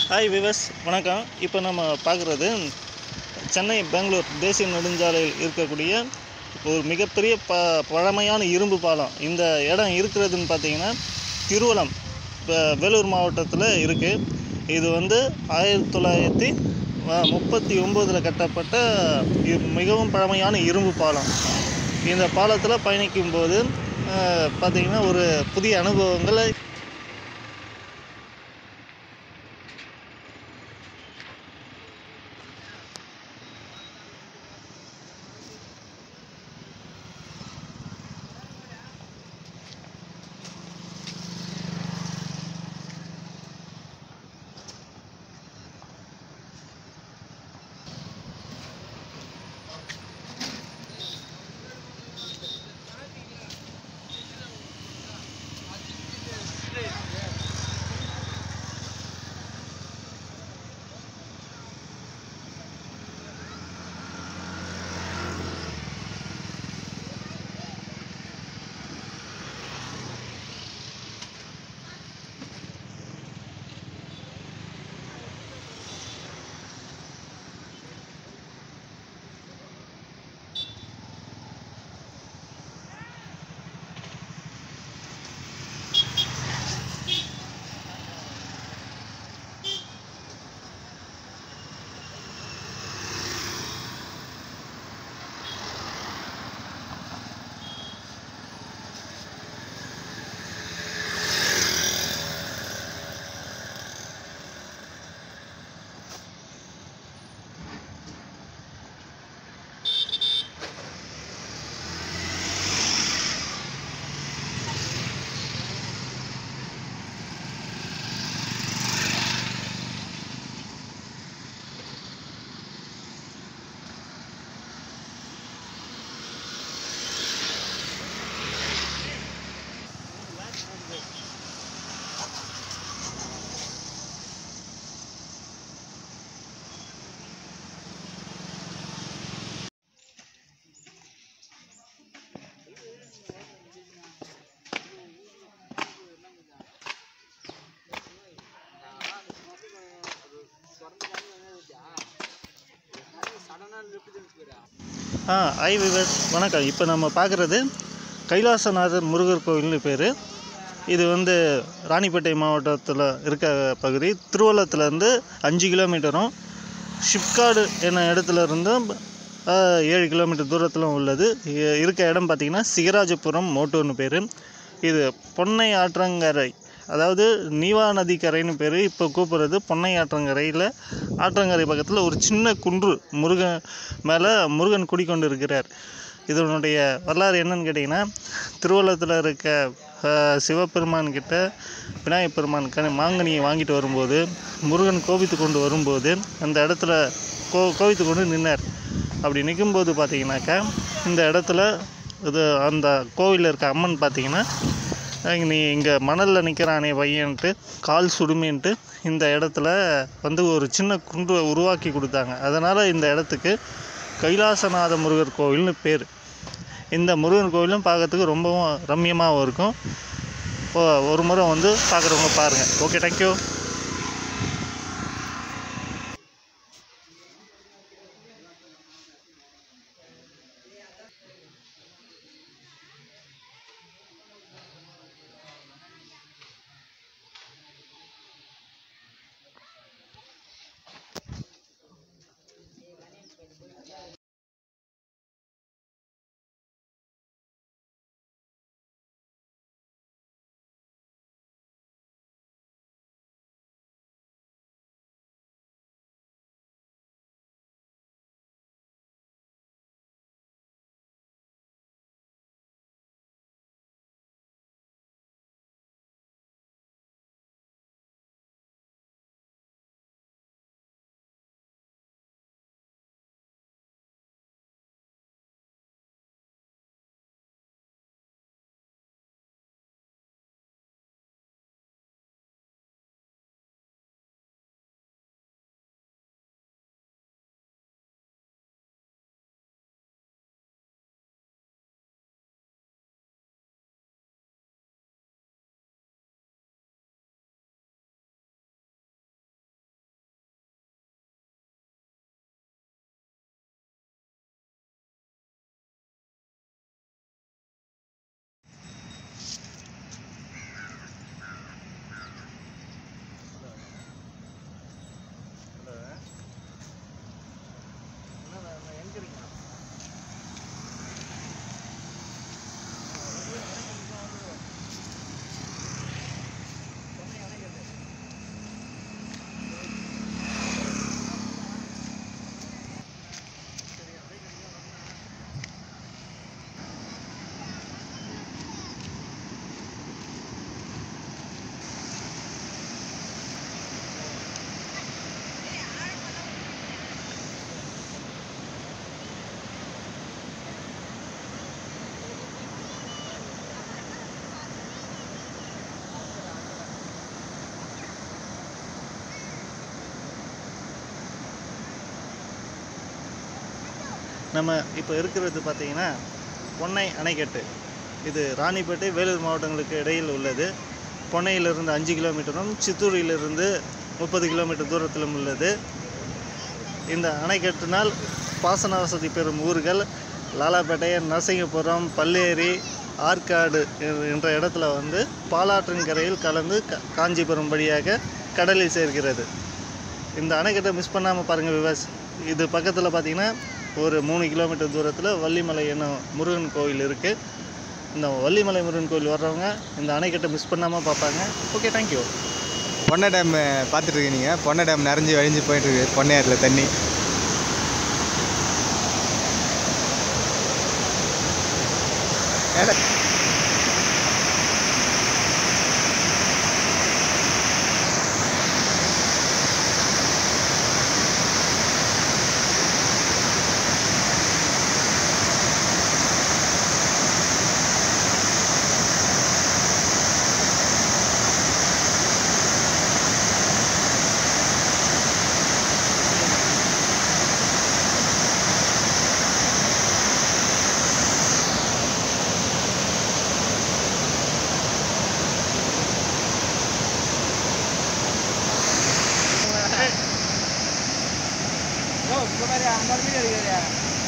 Hi விவஸ் வணக்கம் இப்போ நம்ம பார்க்குறது சென்னை பெங்களூர் தேசிய நெடுஞ்சாலையில் இருக்கக்கூடிய ஒரு மிகப்பெரிய ப பழமையான இரும்பு பாலம் இந்த இடம் இருக்கிறதுன்னு பார்த்தீங்கன்னா திருவலம் இப்போ வேலூர் மாவட்டத்தில் இருக்குது இது வந்து ஆயிரத்தி தொள்ளாயிரத்தி முப்பத்தி ஒம்போதில் கட்டப்பட்ட இ- மிகவும் பழமையான இரும்பு பாலம் இந்த பாலத்தில் பயணிக்கும்போது அஹ், பார்த்தீங்கன்னா ஒரு புதிய அனுபவங்களை ஆ ஐ விவஸ் வணக்கம் இப்போ நம்ம பார்க்குறது கைலாசநாதர் முருகர் கோவில்னு பேர் இது வந்து ராணிப்பேட்டை மாவட்டத்தில் இருக்க பகுதி திருவள்ளத்துலேருந்து அஞ்சு கிலோமீட்டரும் ஷிப்காடு என்ன இடத்துல இருந்து ஆ, ஏழு கிலோமீட்டர் தூரத்தில் உள்ளது இ- இருக்க இடம் பார்த்திங்கன்னா சிகராஜபுரம் மோட்டூர்னு பேர் இது பொன்னை ஆற்றங்கரை அதாவது நீவா நதிக்கரைன்னு பேர் இப்போ கூப்பிட்றது பொன்னை ஆற்றங்கரையில் ஆற்றங்கரை பக்கத்தில் ஒரு சின்ன குன்று முருகன் மேலே முருகன் குடிக்கொண்டு இருக்கிறார் இதனுடைய வரலாறு என்னன்னு கேட்டிங்கன்னா திருவள்ளத்தில் இருக்க அஹ், சிவபெருமான் கிட்ட விநாயகப் பெருமான் கனி மாங்கனியை வாங்கிட்டு வரும்போது முருகன் கோபித்து கொண்டு வரும்போது அந்த இடத்துல கோ கோபித்து கொண்டு நின்னார் அப்படி நிற்கும்போது பார்த்தீங்கன்னாக்கா இந்த இடத்துல இது அந்த கோவிலில் இருக்க அம்மன் பார்த்தீங்கன்னா அஹ் நீ இங்கே மணலில் நிற்கிறானே பையன்ட்டு கால் சுடுமேன்ட்டு இந்த இடத்துல வந்து ஒரு சின்ன குன்று உருவாக்கி கொடுத்தாங்க அதனால் இந்த இடத்துக்கு கைலாசநாத முருகர் கோவில்னு பேர் இந்த முருகன் கோவிலும் பார்க்கறதுக்கு ரொம்பவும் ரம்மியமாகவும் இருக்கும் ஒ- ஒரு முறை வந்து பார்க்குறவங்க பாருங்கள் ஓகே தேங்க்யூ நம்ம இப்போ இருக்கிறது பார்த்தீங்கன்னா பொன்னை அணைக்கட்டு இது ராணிப்பேட்டை வேலூர் மாவட்டங்களுக்கு இடையில் உள்ளது பொன்னையிலிருந்து அஞ்சு கிலோமீட்டரும் சித்தூரிலிருந்து முப்பது கிலோமீட்டர் தூரத்திலும் உள்ளது இந்த அணைக்கட்டினால் பாசன வசதி பெறும் ஊர்கள் லாலாப்பேட்டை நரசிங்கபுரம் பல்லேரி ஆற்காடு எ- என்ற இடத்துல வந்து பாலாற்றின் கரையில் கலந்து க- காஞ்சிபுரம் வழியாக கடலில் சேர்க்கிறது இந்த அணைக்கட்டை மிஸ் பண்ணாமல் பாருங்கள் விவாஸ் இது பக்கத்தில் பார்த்தீங்கன்னா ஒரு மூணு கிலோமீட்டர் தூரத்தில் வள்ளிமலை என்னும் முருகன் கோவில் இருக்குது இந்த வள்ளிமலை முருகன் கோவில் வர்றவங்க இந்த அணைக்கட்டை மிஸ் பண்ணாமல் பார்ப்பாங்க ஓகே தேங்க்யூ பொன்னை டேம் பார்த்துட்டு இருக்கீங்க பொன்னை டேம் நிறைஞ்சு வழிஞ்சு போயிட்டு இருக்கு பொன்னையாற்றில் தண்ணி ஏடா. ஓ, இந்த மாதிரி அந்த மாதிரி எடுக்கிறியா